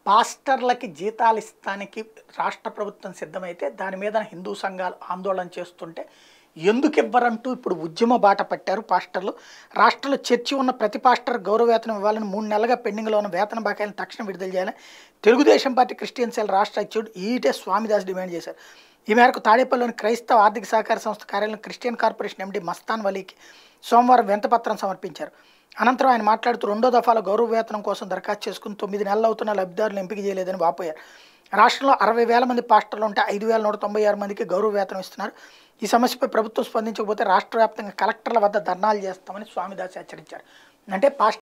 పాస్టర్లకి జీతాలు ఇస్తానికి రాష్ట్ర ప్రభుత్వం సిద్ధమైతే దాని మీద హిందూ సంఘాలు ఆందోళన చేస్తుంటే ఎందుకు ఇవ్వరంటూ ఇప్పుడు ఉద్యమ బాట పట్టారు పాస్టర్లు రాష్ట్రంలో చర్చి ఉన్న ప్రతి పాస్టర్ గౌరవ వేతనం ఇవ్వాలని మూడు నెలలుగా పెండింగ్లో ఉన్న వేతన బకాయిలను తక్షణం విడుదల చేయాలని తెలుగుదేశం పార్టీ క్రిస్టియన్ సెల్ రాష్ట్ర అధ్యక్షుడు ఈటే స్వామిదాస్ డిమాండ్ చేశారు ఈ మేరకు తాడేపల్లిలోని క్రైస్తవ ఆర్థిక సహకార సంస్థ కార్యాలయం క్రిస్టియన్ కార్పొరేషన్ ఎండి మస్తాన్ వలీకి సోమవారం వింతపత్రం సమర్పించారు అనంతరం ఆయన మాట్లాడుతూ రెండో దఫాలో గౌరవ వేతనం కోసం దరఖాస్తు చేసుకుని తొమ్మిది నెలలు అవుతున్న లబ్ధిదారులు ఎంపిక చేయలేదని వాపోయారు రాష్ట్రంలో అరవై వేల మంది పాస్టర్లు ఉంటే ఐదు వేల నూట తొంభై ఆరు మందికి గౌరవ వేతనం ఇస్తున్నారు ఈ సమస్యపై ప్రభుత్వం స్పందించకపోతే రాష్ట్ర వ్యాప్తంగా కలెక్టర్ల వద్ద ధర్నాలు చేస్తామని స్వామిదాస్ హెచ్చరించారు అంటే పాస్టర్